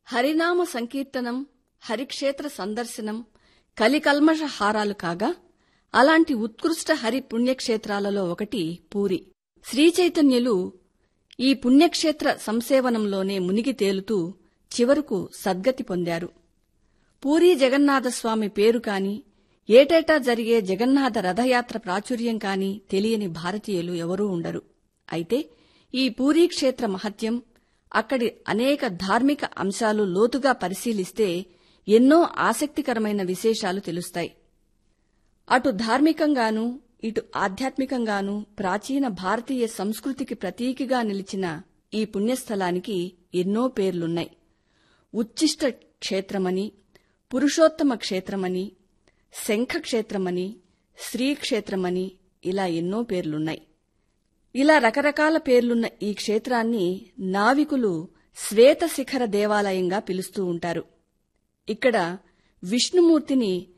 హరినామ సంకీర్తనం హరిక్షేత్ర సందర్శనం కలికల్మష హారాలు కాగా అలాంటి ఉత్కృష్ట హరి పుణ్యక్షేత్రాలలో ఒకటి పూరి శ్రీచైతన్యులు ఈ పుణ్యక్షేత్ర సంసేవనంలోనే మునిగి తేలుతూ చివరకు సద్గతి పొందారు పూరీ జగన్నాథస్వామి పేరు కాని ఏటేటా జరిగే జగన్నాథ రథయాత్ర ప్రాచుర్యం కాని తెలియని భారతీయులు ఎవరూ ఉండరు అయితే ఈ పూరీ క్షేత్ర మహత్యం అక్కడి అనేక ధార్మిక అంశాలు లోతుగా పరిశీలిస్తే ఎన్నో ఆసక్తికరమైన విశేషాలు తెలుస్తాయి అటు ధార్మికంగానూ ఇటు ఆధ్యాత్మికంగానూ ప్రాచీన భారతీయ సంస్కృతికి ప్రతీకగా నిలిచిన ఈ పుణ్యస్థలానికి ఎన్నో పేర్లున్నాయి ఉచ్చిష్ట క్షేత్రమని పురుషోత్తమ క్షేత్రమని శంఖ క్షేత్రమని శ్రీక్షేత్రమని ఇలా ఎన్నో పేర్లున్నాయి ఇలా రకరకాల పేర్లున్న ఈ క్షేత్రాన్ని నావికులు శ్వేత శిఖర దేవాలయంగా పిలుస్తూ ఉంటారు ఇక్కడ విష్ణుమూర్తిని